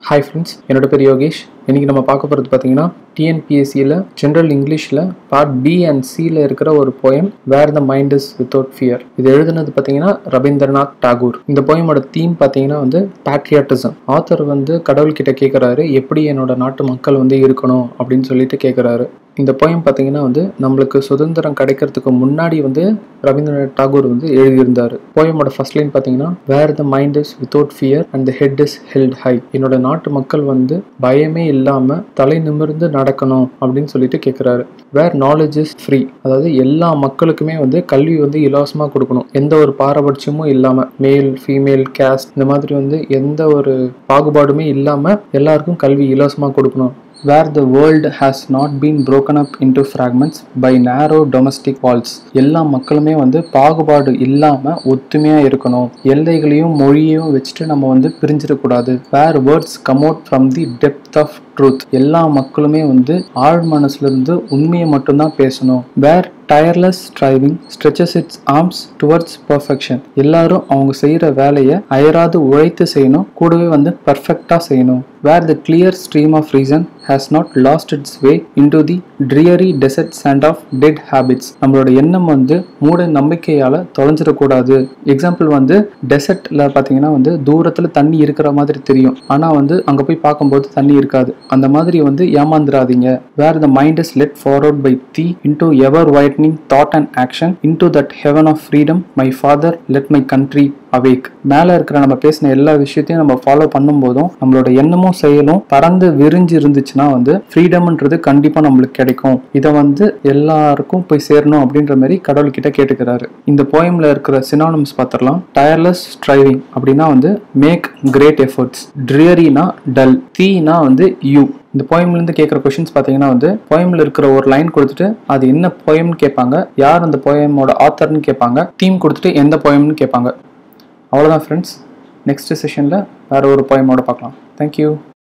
hi friends என்னோட பேர் யோகேஷ் இன்னைக்கு நம்ம பார்க்க போகிறது பார்த்தீங்கன்னா டிஎன்பிஎஸ்சியில் ஜென்ரல் இங்கிலீஷில் பார்ட் பி அண்ட் சியில் இருக்கிற ஒரு poem where the mind is without fear இது எழுதுனது பார்த்தீங்கன்னா ரவீந்திரநாத் டாகூர் இந்த போயமோட தீம் பார்த்தீங்கன்னா வந்து பேட்ரியாட்டிசம் ஆத்தர் வந்து கடவுள்கிட்ட கேட்குறாரு எப்படி என்னோட நாட்டு மக்கள் வந்து இருக்கணும் அப்படின்னு சொல்லிட்டு கேட்குறாரு இந்த போயம் பார்த்தீங்கன்னா வந்து நம்மளுக்கு சுதந்திரம் கிடைக்கிறதுக்கு முன்னாடி வந்து ரவீந்திரநாத் டாகூர் வந்து எழுதியிருந்தார் போயமோட ஃபர்ஸ்ட் லைன் பார்த்தீங்கன்னா where the mind is without fear and the head is held high என்னோட நாட்டு மக்கள் வந்து பயமே இல்லாமல் தலை நிமிர்ந்து நடக்கணும் அப்படின்னு சொல்லிட்டு கேட்குறாரு வேர் நாலேஜ் இஸ் ஃப்ரீ அதாவது எல்லா மக்களுக்குமே வந்து கல்வி வந்து இலவசமாக கொடுக்கணும் எந்த ஒரு பாரபட்சமும் இல்லாமல் மேல் ஃபீமேல் கேஸ்ட் இந்த மாதிரி வந்து எந்த ஒரு பாகுபாடுமே இல்லாமல் எல்லாருக்கும் கல்வி இலவசமாக கொடுக்கணும் where the world has not been broken up into fragments by narrow domestic walls எல்லா மக்களுமே வந்து பாகுபாடு இல்லாமல் ஒத்துமையாக இருக்கணும் எல்லைகளையும் மொழியையும் வச்சுட்டு நம்ம வந்து பிரிஞ்சிடக்கூடாது where words come out from the depth of truth எல்லா மக்களுமே வந்து ஆழ் மனசுலேருந்து உண்மையை மட்டும்தான் பேசணும் where tireless striving stretches its arms towards perfection எல்லாரும் அவங்க செய்கிற வேலையை அயராது உழைத்து செய்யணும் கூடவே வந்து பர்ஃபெக்டாக செய்யணும் where the clear stream of reason has not lost its way into the dreary desert sand of dead habits நம்மளோட எண்ணம் வந்து மூட நம்பிக்கையால் தொலைஞ்சிடக்கூடாது எக்ஸாம்பிள் வந்து டெசர்ட்டில் பார்த்தீங்கன்னா வந்து தூரத்தில் தண்ணி இருக்கிற மாதிரி தெரியும் ஆனால் வந்து அங்கே போய் பார்க்கும்போது தண்ணி இருக்காது அந்த மாதிரி வந்து ஏமாந்துடாதீங்க where the mind is led forward by thee into ever widening thought and action into that heaven of freedom my father let my country awake மேலே இருக்கிற நம்ம பேசின எல்லா விஷயத்தையும் நம்ம ஃபாலோ பண்ணும்போதும் நம்மளோட எண்ணமும் செயலும் பறந்து விரிஞ்சு இருந்துச்சுன்னா வந்து ஃப்ரீடம்ன்றது கண்டிப்பாக நம்மளுக்கு கிடைக்கும் இதை வந்து எல்லாருக்கும் போய் சேரணும் அப்படின்ற மாதிரி கடவுள்கிட்ட கேட்டுக்கிறாரு இந்த போயம்ல இருக்கிற சினானம்ஸ் பார்த்துடலாம் டயர்லெஸ் ஸ்ட்ரைவிங் அப்படின்னா வந்து மேக் கிரேட் எஃபர்ட்ஸ் ட்ரியரினா டல் தீனா வந்து யூ இந்த போயம்லேருந்து கேட்குற கொஷின்ஸ் பார்த்தீங்கன்னா வந்து போயமில் இருக்கிற ஒரு லைன் கொடுத்துட்டு அது என்ன போயம்னு கேட்பாங்க யார் அந்த போயமோட ஆத்தர்னு கேட்பாங்க தீம் கொடுத்துட்டு எந்த போயம்னு கேட்பாங்க அவ்வளோதான் ஃப்ரெண்ட்ஸ் நெக்ஸ்ட் செஷனில் வேறு ஒரு போயமோட பார்க்கலாம் தேங்க்யூ